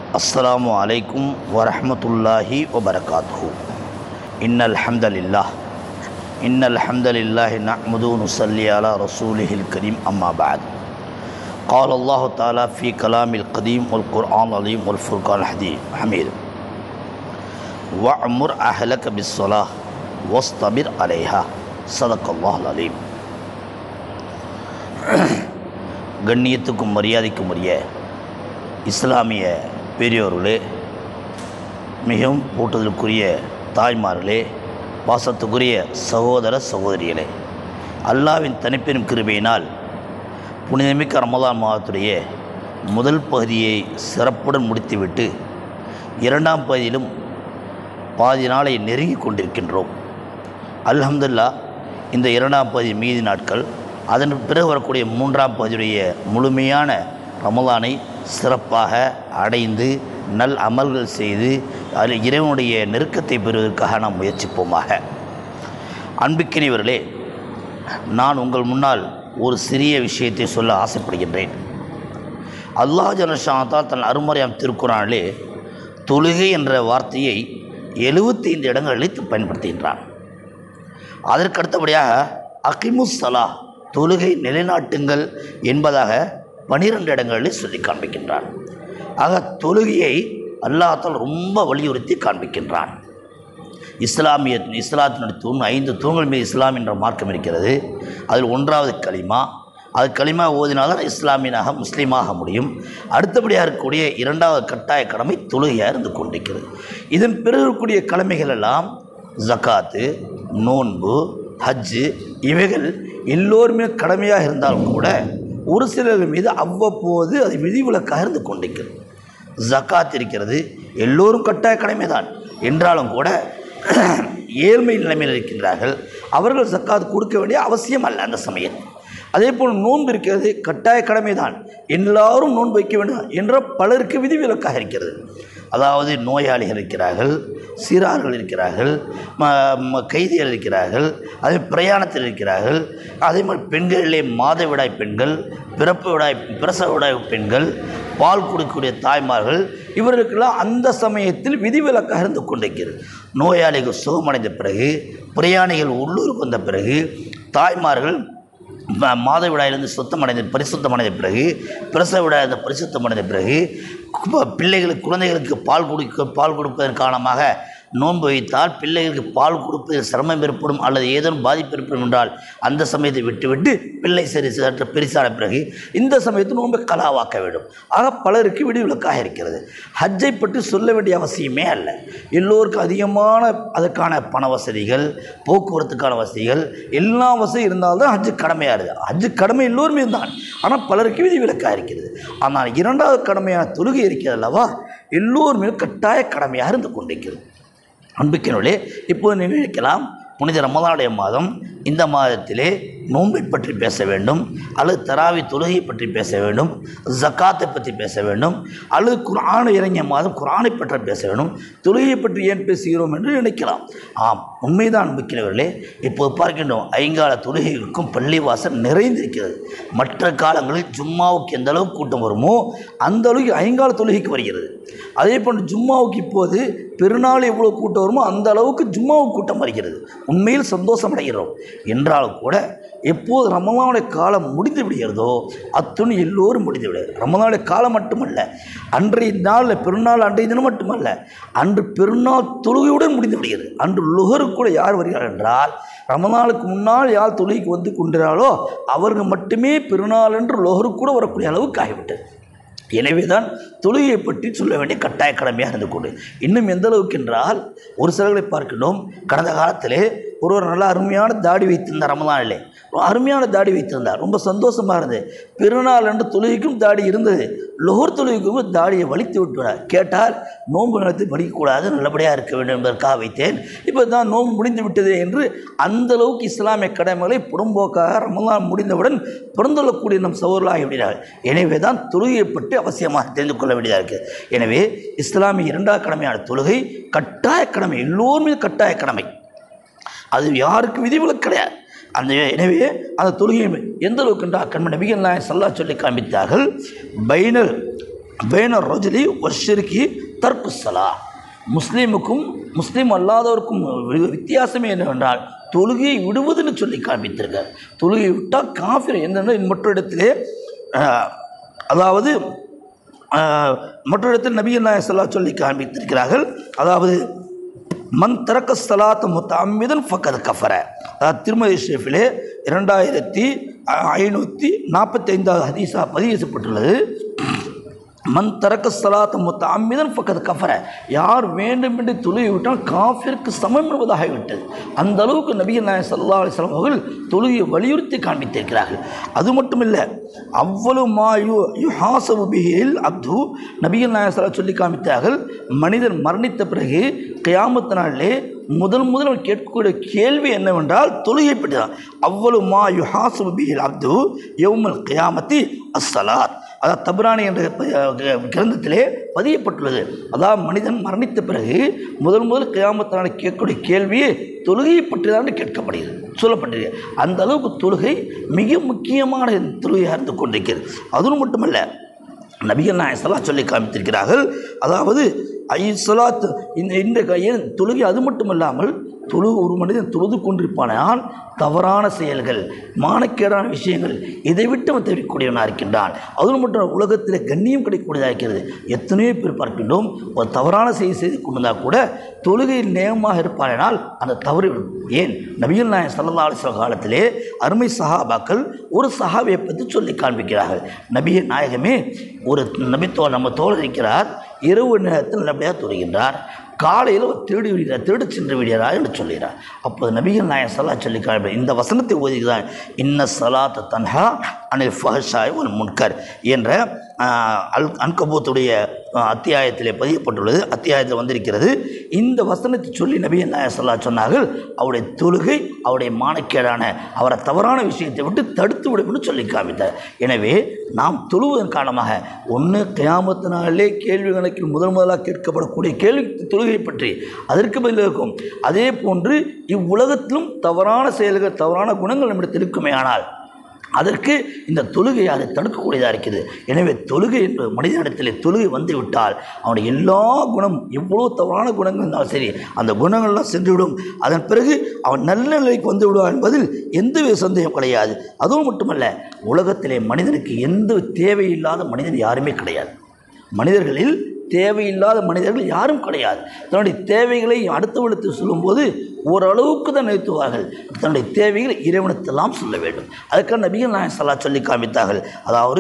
السلام عليكم ورحمة الله وبركاته إن الحمد لله إن الحمد لله نحمد ونصلي على رسوله الكريم أما بعد قال الله تعالى في كلام القديم والقرآن العظيم والفرقان الحديث حميد وعمر أهلك بالصلاة واصطبر عليها صدق الله العليم கண்ணியத்துக்கும் மரியாதைக்கும் உரிய இஸ்லாமிய பெரியோர்களே மிகவும் போட்டுதலுக்குரிய தாய்மார்களே பாசத்துக்குரிய சகோதர சகோதரிகளே அல்லாவின் தனிப்பெரும் கிருபையினால் புனிதமிக்க ரமலான் மாதத்துடைய முதல் பகுதியை சிறப்புடன் முடித்துவிட்டு இரண்டாம் பகுதியிலும் பாதி நாளை நெருங்கி கொண்டிருக்கின்றோம் அல்ஹம்துல்லா இந்த இரண்டாம் பகுதி மீதி நாட்கள் அதன் பிறகு வரக்கூடிய மூன்றாம் பகுதியுடைய முழுமையான ரமலானை சிறப்பாக அடைந்து நல் அமல்கள் செய்து அதில் இறைவனுடைய நெருக்கத்தை பெறுவதற்காக நாம் முயற்சிப்போமாக அன்புக்கினிவர்களே நான் உங்கள் முன்னால் ஒரு சிறிய விஷயத்தை சொல்ல ஆசைப்படுகின்றேன் அல்லாஹ் ஜனஷாத்தால் தன் அருமறையாம் திருக்குறானிலே தொழுகை என்ற வார்த்தையை எழுபத்தைந்து இடங்களில் பயன்படுத்துகின்றான் அதற்கு அடுத்தபடியாக அகிமுஸ் சலா தொழுகை நிலைநாட்டுங்கள் என்பதாக பனிரெண்டு இடங்களில் சொல்லி காண்பிக்கின்றான் ஆக தொழுகையை அல்லாஹால் ரொம்ப வலியுறுத்தி காண்பிக்கின்றான் இஸ்லாமிய இஸ்லாத்தினுடைய தூண் ஐந்து தூண்கள் மீது இஸ்லாம் என்ற மார்க்கம் இருக்கிறது அதில் ஒன்றாவது களிமா அது களிமா ஓதினால்தான் இஸ்லாமியனாக முஸ்லீமாக முடியும் அடுத்தபடியாக இருக்கக்கூடிய இரண்டாவது கட்டாய கடமை தொழுகையாக இருந்து கொண்டிருக்கிறது இதன் பிறகு இருக்கக்கூடிய கடமைகள் எல்லாம் ஜக்காத்து நோன்பு ஹஜ்ஜு இவைகள் எல்லோருமே கடமையாக இருந்தாலும் கூட ஒரு சிலர் மீது அவ்வப்போது அது விதிவிலக்காக இருந்து கொண்டிருக்கிறது ஜக்காத் இருக்கிறது எல்லோரும் கட்டாய கடமை தான் என்றாலும் கூட ஏழ்மை நிலைமையில் இருக்கின்றார்கள் அவர்கள் ஜக்காத் கொடுக்க வேண்டிய அவசியம் அல்ல அந்த சமயம் அதே போல் நோன்பு இருக்கிறது கட்டாய கடமை தான் எல்லாரும் நோன்பு வைக்க வேண்டும் என்ற பலருக்கு விதிவிலக்காக இருக்கிறது அதாவது நோயாளிகள் இருக்கிறார்கள் சிறார்கள் இருக்கிறார்கள் ம கைதிகள் இருக்கிறார்கள் அதே பிரயாணத்தில் இருக்கிறார்கள் அதே மாதிரி பெண்களிலே மாதவிடாய் பெண்கள் பிறப்பு விடாய் பிரசவ விடாய் பெண்கள் பால் கொடுக்கக்கூடிய தாய்மார்கள் இவர்களுக்கெல்லாம் அந்த சமயத்தில் விதிவிலக்காக இருந்து கொண்டிருக்கிறது நோயாளிகள் சுகமடைந்த பிறகு பிரயாணிகள் உள்ளூருக்கு வந்த பிறகு தாய்மார்கள் மாதவிடாயிலிருந்து சுத்தமடைந்த பரிசுத்தமடைந்த பிறகு பிரசவ விடாத பரிசுத்தமடைந்த பிறகு பிள்ளைகளுக்கு குழந்தைகளுக்கு பால் குடிக்க பால் கொடுப்பதன் காரணமாக நோன்பு வைத்தால் பிள்ளைகளுக்கு பால் கொடுப்பதில் சிரமம் ஏற்படும் அல்லது ஏதேனும் பாதிப்பு ஏற்படும் என்றால் அந்த சமயத்தை விட்டுவிட்டு பிள்ளை சரி சற்று பெரிசான பிறகு இந்த சமயத்தில் நோன்பை கலாவாக்க வேண்டும் ஆக பலருக்கு விடிவிலக்காக இருக்கிறது ஹஜ்ஜை பற்றி சொல்ல வேண்டிய அவசியமே அல்ல எல்லோருக்கும் அதிகமான அதற்கான பண வசதிகள் போக்குவரத்துக்கான வசதிகள் எல்லா வசதியும் இருந்தால்தான் ஹஜ்ஜு கடமையாகுது ஹஜ்ஜு கடமை எல்லோருமே தான் ஆனால் பலருக்கு விதிவிலக்காக இருக்கிறது ஆனால் இரண்டாவது கடமையான தொழுகை இருக்கிறது அல்லவா எல்லோருமே கட்டாய கடமையாக இருந்து கொண்டிருக்கிறது அன்புக்கினுள்ளே இப்போது நினைக்கலாம் புனித ரமதானுடைய மாதம் இந்த மாதத்திலே நோன்பை பற்றி பேச வேண்டும் அல்லது தராவி தொழுகை பற்றி பேச வேண்டும் ஜக்காத்தை பற்றி பேச வேண்டும் அல்லது குரான் இறங்கிய மாதம் குரானை பற்றி பேச வேண்டும் தொழுகையை பற்றி ஏன் பேசுகிறோம் என்று நினைக்கலாம் ஆம் உண்மைதான் அன்புக்கிறவர்களே இப்போது பார்க்கின்றோம் ஐங்கால தொழுகைகளுக்கும் பள்ளிவாசல் நிறைந்திருக்கிறது மற்ற காலங்களில் ஜும்மாவுக்கு எந்த அளவுக்கு கூட்டம் வருமோ அந்த அளவுக்கு ஐங்கால தொழுகைக்கு வருகிறது அதே போன்று ஜும்மாவுக்கு இப்போது பெருநாள் எவ்வளோ கூட்டம் வருமோ அந்த அளவுக்கு ஜும்மாவுக்கு கூட்டம் வருகிறது உண்மையில் சந்தோஷம் அடைகிறோம் என்றாலும் கூட எப்போது ரமலானுடைய காலம் முடிந்து விடுகிறதோ அத்துணை எல்லோரும் முடிந்து விடு ரமலானுடைய காலம் மட்டுமல்ல அன்றைய நாளில் பெருநாள் அன்றைய தினம் மட்டுமல்ல அன்று பெருநாள் தொழுகையுடன் முடிந்து விடுகிறது அன்று லுகருக்கு கூட யார் வருகிறார் என்றால் ரமலானுக்கு முன்னால் யார் தொழுகைக்கு வந்து கொண்டிருந்தாலோ அவர்கள் மட்டுமே பெருநாள் என்று லொஹருக்கு கூட வரக்கூடிய அளவுக்கு ஆகிவிட்டது எனவே தான் தொழுகையை பற்றி சொல்ல வேண்டிய கட்டாய கடமையாக இருந்து கொண்டு இன்னும் எந்த அளவுக்கு என்றால் ஒரு சிலர்களை பார்க்கணும் கடந்த காலத்திலே ஒருவர் நல்ல அருமையான தாடி வைத்திருந்தார் ரமதானிலே அருமையான தாடி வைத்திருந்தார் ரொம்ப சந்தோஷமாக இருந்தது பெருநாள் என்று தொழுகைக்கும் தாடி இருந்தது லோகர் தொழுகைக்கும் தாடியை வலித்து விட்டுவிடார் கேட்டால் நோன்பு நிலத்தை படிக்கக்கூடாது நல்லபடியாக இருக்க வேண்டும் என்பதற்காக வைத்தேன் இப்போ தான் நோன்பு முடிந்து விட்டது என்று அந்த அளவுக்கு இஸ்லாமிய கடமைகளை புறம்போக்காக ரமலான் முடிந்தவுடன் பிறந்துள்ளக்கூடிய நம் சகோதரர்களாக விடுகிறார்கள் எனவே தான் தொழுகையை பற்றி அவசியமாக தெரிந்து கொள்ள வேண்டியதாக இருக்குது எனவே இஸ்லாமிய இரண்டாவது கடமையான தொழுகை கட்டாய கடமை எல்லோருமே கட்டாய கடமை அது யாருக்கும் விதிவிலக்கு கிடையாது அந்த எனவே அந்த தொழுகை எந்த அளவுக்கு என்றால் கண்ம நபிகள் நாயகம் சல்லா சொல்லி காண்பித்தார்கள் பைனல் பேனர் ரஜுலி ஒஷிருக்கி தர்க்குசலா முஸ்லீமுக்கும் முஸ்லீம் அல்லாதவருக்கும் வி- வித்தியாசமே என்னவென்றால் தொழுகையை விடுவதுன்னு சொல்லி காண்பித்திருக்கார் தொழுகை விட்டால் காஃபிர் என்னென்ன மற்ற இடத்திலே ஆஹ், அதாவது ஆஹ், மற்றொரு இடத்தில் நபிகள் நாயகம் ஸல்லல்லாஹு சொல்லி காண்பித்திருக்கிறார்கள் அதாவது மன் தரக்க சலாத் முத்தமிதன் ஃபக்கத் கஃபர அதாவது திருமதி ஷெஃபிலே இரண்டாயிரத்தி ஐநூற்றி நாற்பத்தைந்தாவது ஹதீஸா பதிவு செய்யப்பட்டுள்ளது மன் தரக்க சலாத் முத்தமிதன் ஃபக்கத் கஃபர யார் வேண்டுமென்று தொழுகை விட்டால் காஃபிற்கு சமம் என்பதாகிவிட்டது அந்த அளவுக்கு நபிகள் நாயகம் ஸல்லல்லாஹு அலைஹி வஸல்லம் அவர்கள் தொழுகையை வலியுறுத்தி காண்பித்திருக்கிறார்கள் அது மட்டும் இல்லை அவ்வளவு மாயு யுஹாசபு பிஹில் அப்து நபிகள் நாயகம் ஸல்லல்லாஹு சொல்லி காண்பித்தார்கள் மனிதன் மரணித்த பிறகு கியாமத்து நாளிலே முதல் முதல் அவர் கேட்கக்கூடிய கேள்வி என்னவென்றால் தொழுகை பற்றி தான் அவ்வளவு மா யுஹாசபு பிஹில் அப்து யௌமல் கியாமத்தி அஸ்ஸலாத் அதாவது தபுரானி என்ற ப- கிரந்தத்திலே பதியப்பட்டுள்ளது அதாவது மனிதன் மரணித்த பிறகு முதல் முதல் கியாமத்தினால கேட்கக்கூடிய கேள்வியே தொழுகையை பற்றி தான் கேட்கப்படுகிறது சொல்லப்பட்டிருக்கு அந்த அளவுக்கு தொழுகை மிக முக்கியமான தொழுகையாக இருந்து கொண்டிருக்கிறது அதுவும் மட்டுமல்ல நபிகள் நாயகம் ஸல்லல்லாஹு சொல்லி காமித்திருக்கிறார்கள் அதாவது ஐ சலாத் இந்த இந்த கையில் தொழுகை அது மட்டுமல்லாமல் தொழு ஒரு மனிதன் தொழுது கொண்டிருப்பானால் தவறான செயல்கள் மானக்கேடான விஷயங்கள் இதை விட்டு அவன் தவிர்க்கக்கூடியவனாக இருக்கின்றான் அதுவும் மட்டும் உலகத்தில் கண்ணியம் கிடைக்கக்கூடியதாக இருக்கிறது எத்தனையோ பேர் பார்க்கின்றோம் ஒரு தவறான செய்தி செய்து கொண்டிருந்தால் கூட தொழுகையில் நேமமாக இருப்பானால் அந்த தவறு விடும். ஏன் நபிகள் நாயகம் ஸல்லல்லாஹு அலைஹி வஸல்லம் காலத்திலே அருமை சஹாபாக்கள் ஒரு சஹாபியை பற்றி சொல்லி காண்பிக்கிறார்கள் நபிய நாயகமே ஒரு நபித்தோ நம்ம தோழர் இருக்கிறார் இரவு நேரத்தில் நல்லபடியாக தொழுகின்றார் காலையில் ஒரு திருடி விடுகிறார் திருடு சென்று விடுகிறார் என்று சொல்கிறார் அப்போது நபிகள் நாயகம் சலா சொல்லி காண்பி இந்த வசனத்தை ஓதுகிறார் இன்ன சலாத்த தன்ஹா அனில் ஃபஹஷாய் ஒரு முன்கர் என்ற ஆஹ், அல் அன்கபூத்துடைய ஆஹ், அத்தியாயத்திலே பதியப்பட்டுள்ளது அத்தியாயத்தில் வந்திருக்கிறது இந்த வசனத்தை சொல்லி நபிகள் நாயகம் சல்லா சொன்னார்கள் அவருடைய தொழுகை அவருடைய மானக்கேடான அவரை தவறான விஷயத்தை விட்டு தடுத்து விடும் என்று சொல்லி காமித்தார் எனவே நாம் தொழுவதன் காரணமாக ஒன்று கியாமத்து நாளிலே கேள்வி கணக்கில் முதல் முதலாக கேட்கப்படக்கூடிய கேள்வி தொழுகை பற்றி அதற்கு பதில் இருக்கும் அதே போன்று இவ்வுலகத்திலும் தவறான செயல்கள் தவறான குணங்கள் நம்மிடத்தில் இருக்குமே ஆனால் அதற்கு இந்த தொழுகை அதை தடுக்கக்கூடியதாக இருக்குது எனவே தொழுகை என்பது மனிதனிடத்தில் தொழுகை வந்து விட்டால் அவனுடைய எல்லா குணம் எவ்வளோ தவறான குணங்கள் இருந்தாலும் சரி அந்த குணங்கள்லாம் சென்றுவிடும் அதன் பிறகு அவன் நல்ல நிலைக்கு வந்து விடுவான் என்பதில் எந்தவித சந்தேகம் கிடையாது அதுவும் மட்டுமல்ல உலகத்திலே மனிதனுக்கு எந்த தேவையில்லாத மனிதன் யாருமே கிடையாது மனிதர்களில் தேவையில்லாத மனிதர்கள் யாரும் கிடையாது தன்னுடைய தேவைகளை அடுத்தவனுக்கு சொல்லும்போது ஓரளவுக்கு தான் நிறுத்துவார்கள் தன்னுடைய தேவைகளை இறைவனத்தெல்லாம் சொல்ல வேண்டும் அதுக்காக நபிகள் நாயகம் சல்லா சொல்லி காமித்தார்கள் அதாவது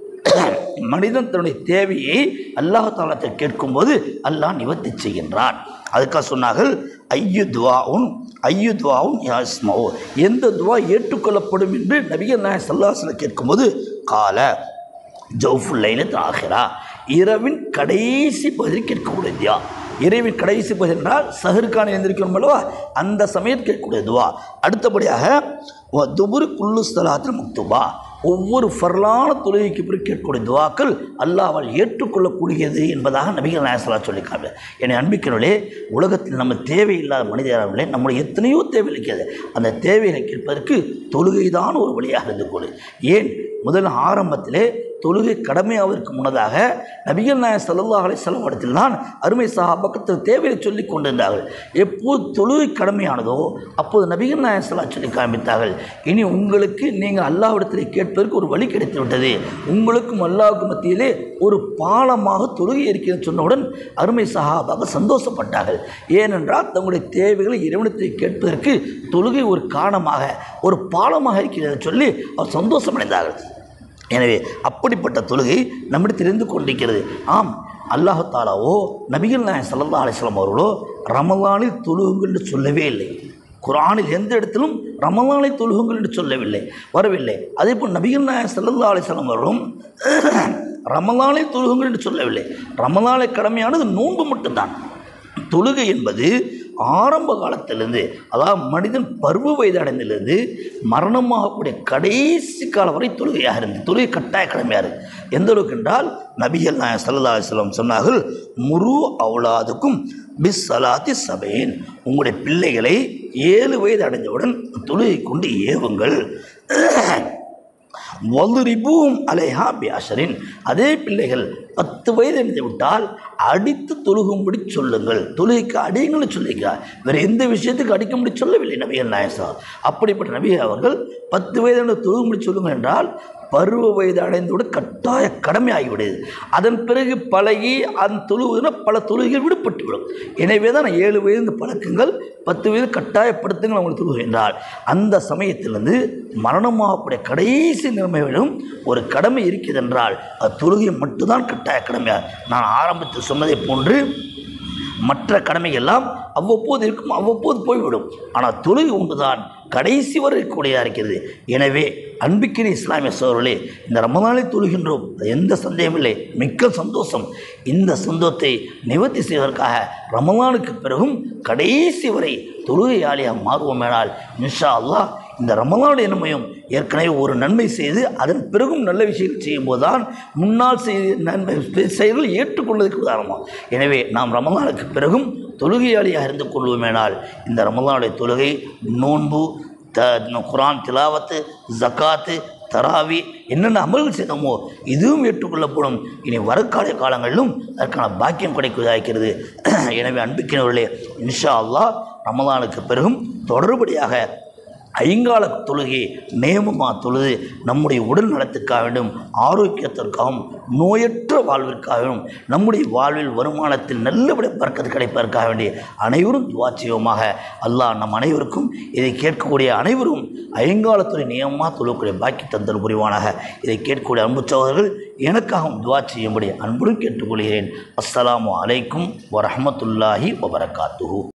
மனிதன் தன்னுடைய தேவையை அல்லாஹாலத்தை கேட்கும்போது அல்லாஹ் நிவர்த்தி செய்கின்றான் அதுக்காக சொன்னார்கள் ஐயு துவாவும் ஐயு துவாவும் யாஸ்மோ எந்த துவா ஏற்றுக்கொள்ளப்படும் என்று நபிகள் நாயகம் சல்லாஹில் கேட்கும்போது கால ஜவுஃபுல் லைலத் ஆகிறா இரவின் கடைசி பகுதியில் கேட்கக்கூடிய துவா இரவின் கடைசி பகுதி என்றால் சஹருக்கான எழுந்திருக்கணும் அல்லவா அந்த சமயத்தில் கேட்கக்கூடிய துவா அடுத்தபடியாக வ துபுரு குல்லு ஸ்தலாத்தில் முக்துபா ஒவ்வொரு ஃபர்லான தொழுகைக்கு பிறகு கேட்கக்கூடிய துவாக்கள் அல்லாவால் ஏற்றுக்கொள்ளக்கூடியது என்பதாக நபிகள் நாயசலா சொல்லிக்காங்க என்னை அன்பிக்கிறவர்களே உலகத்தில் நம்ம தேவையில்லாத மனிதர்களே நம்முடைய எத்தனையோ தேவை இருக்கிறது அந்த தேவைகளை கேட்பதற்கு தொழுகை தான் ஒரு வழியாக இருந்து கொடு ஏன் முதல் ஆரம்பத்திலே தொழுகை கடமையாவதற்கு முன்னதாக நபிகள் நாயகம் ஸல்லல்லாஹு அலைஹி வஸல்லம் இடத்தில் தான் அருமை சஹாபாக்கள் தேவையை சொல்லிக் கொண்டிருந்தார்கள் எப்போது தொழுகை கடமையானதோ அப்போது நபிகள் நாயகம் ஸல்லல்லாஹு சொல்லி காண்பித்தார்கள் இனி உங்களுக்கு நீங்கள் அல்லாஹ்விடத்தில் கேட்பதற்கு ஒரு வழி கிடைத்து விட்டது உங்களுக்கும் அல்லாஹ்வுக்கும் மத்தியிலே ஒரு பாலமாக தொழுகை இருக்கிறது சொன்னவுடன் அருமை சஹாபாக சந்தோஷப்பட்டார்கள் ஏனென்றால் தங்களுடைய தேவைகளை இறைவனத்தில் கேட்பதற்கு தொழுகை ஒரு காரணமாக ஒரு பாலமாக இருக்கிறது சொல்லி அவர் சந்தோஷமடைந்தார்கள் எனவே அப்படிப்பட்ட தொழுகை நம்மிடத்தில் இருந்து கொண்டிருக்கிறது ஆம் அல்லாஹாலாவோ நபிகள் நாயகம் சல்லா அலிஸ்லாம் அவர்களோ ரமலானில் தொழுகுங்கள் என்று சொல்லவே இல்லை குரானில் எந்த இடத்திலும் ரமலானை தொழுகுங்கள் என்று சொல்லவில்லை வரவில்லை அதே போல் நபிகள் நாயகம் சல்லா அலிஸ்லாம் அவர்களும் ரமலானை தொழுகுங்கள் என்று சொல்லவில்லை ரமலானை கடமையானது நோன்பு மட்டும்தான் தொழுகை என்பது ஆரம்ப காலத்திலிருந்து அதாவது மனிதன் பருவ வயது அடைந்திலிருந்து மரணமாகக்கூடிய கடைசி காலம் வரை தொழுகையாக இருந்தது தொழுகை கட்டாய கடமையாக இருக்கு எந்த அளவுக்கு என்றால் நபிகள் நாயகம் சல்லா அலிஸ்லாம் சொன்னார்கள் முரு அவுலாதுக்கும் பிஸ் சலாத்தி சபையின் உங்களுடைய பிள்ளைகளை ஏழு வயது அடைந்தவுடன் தொழுகை கொண்டு ஏவுங்கள் வலுரிபூம் அலைஹா பியாஷரின் அதே பிள்ளைகள் பத்து வயது இருந்து விட்டால் அடித்து தொழுகும்படி சொல்லுங்கள் தொழுகைக்கு அடியுங்களை சொல்லிக்கிறார் வேறு எந்த விஷயத்துக்கு அடிக்கும்படி சொல்லவில்லை நபிகள் நாயசா அப்படிப்பட்ட நபி அவர்கள் பத்து வயது தொழுகும்படி சொல்லுங்கள் என்றால் பருவ வயது அடைந்தோடு கட்டாய கடமை ஆகிவிடுது அதன் பிறகு பழகி அந்த தொழுவதுனா பல தொழுகைகள் விடுபட்டு விடும் எனவே தான் நான் ஏழு வயது இந்த பழக்கங்கள் பத்து வயது கட்டாயப்படுத்துங்கள் அவங்களுக்கு தொழுகை என்றால் அந்த சமயத்திலிருந்து மரணமாகக்கூடிய கடைசி நிலைமையிலும் ஒரு கடமை இருக்கிறது என்றால் அது தொழுகை மட்டும்தான் கட்டாய கடமையாக நான் ஆரம்பத்தில் சொன்னதை போன்று மற்ற கடமைகள்லாம் அவ்வப்போது இருக்கும் அவ்வப்போது போய்விடும் ஆனால் தொழுகை ஒன்றுதான் கடைசி வரை இருக்கக்கூடியதாக இருக்கிறது எனவே அன்பிக்கிற இஸ்லாமிய சோழர்களே இந்த ரமதானை தொழுகின்றோம் அது எந்த சந்தேகமும் இல்லை மிக்க சந்தோஷம் இந்த சந்தோஷத்தை நிவர்த்தி செய்வதற்காக ரமதானுக்கு பிறகும் கடைசி வரை தொழுகையாளியாக மாறுவோமேனால் இன்ஷா அல்லாஹ் இந்த ரமலானுடைய நன்மையும் ஏற்கனவே ஒரு நன்மை செய்து அதன் பிறகும் நல்ல விஷயங்கள் செய்யும்போது தான் முன்னால் செய்த நன்மை செயல்கள் ஏற்றுக்கொள்வதற்கு உதாரணமாகும் எனவே நாம் ரமலானுக்கு பிறகும் தொழுகையாளியாக இருந்து கொள்வோமேனால் இந்த ரமலானுடைய தொழுகை நோன்பு த குரான் திலாவத்து ஜக்காத்து தராவி என்னென்ன அமல்கள் செய்தோமோ இதுவும் ஏற்றுக்கொள்ளப்படும் இனி வரக்கால காலங்களிலும் அதற்கான பாக்கியம் கிடைக்குவதாக இருக்கிறது எனவே அன்பிக்கினவர்களே இன்ஷா அல்லாஹ் ரமலானுக்கு பிறகும் தொடர்படியாக ஐங்கால தொழுகை நேமமாக தொழுது நம்முடைய உடல் நலத்துக்காக வேண்டும் ஆரோக்கியத்திற்காகவும் நோயற்ற வாழ்விற்காகவும் நம்முடைய வாழ்வில் வருமானத்தில் நல்லபடி பறக்கத்து கிடைப்பதற்காக வேண்டிய அனைவரும் துவா செய்வோமாக அல்லாஹ் நம் அனைவருக்கும் இதை கேட்கக்கூடிய அனைவரும் ஐங்காலத்துறை நியமமாக தொழக்கூடிய பாக்கி தந்தல் புரிவானாக இதை கேட்கக்கூடிய அன்பு சகோதரர்கள் எனக்காகவும் துவா செய்யும்படி அன்புடன் கேட்டுக்கொள்கிறேன் அஸ்ஸலாமு அலைக்கும் வரஹமத்துல்லாஹி வபரகாத்துஹு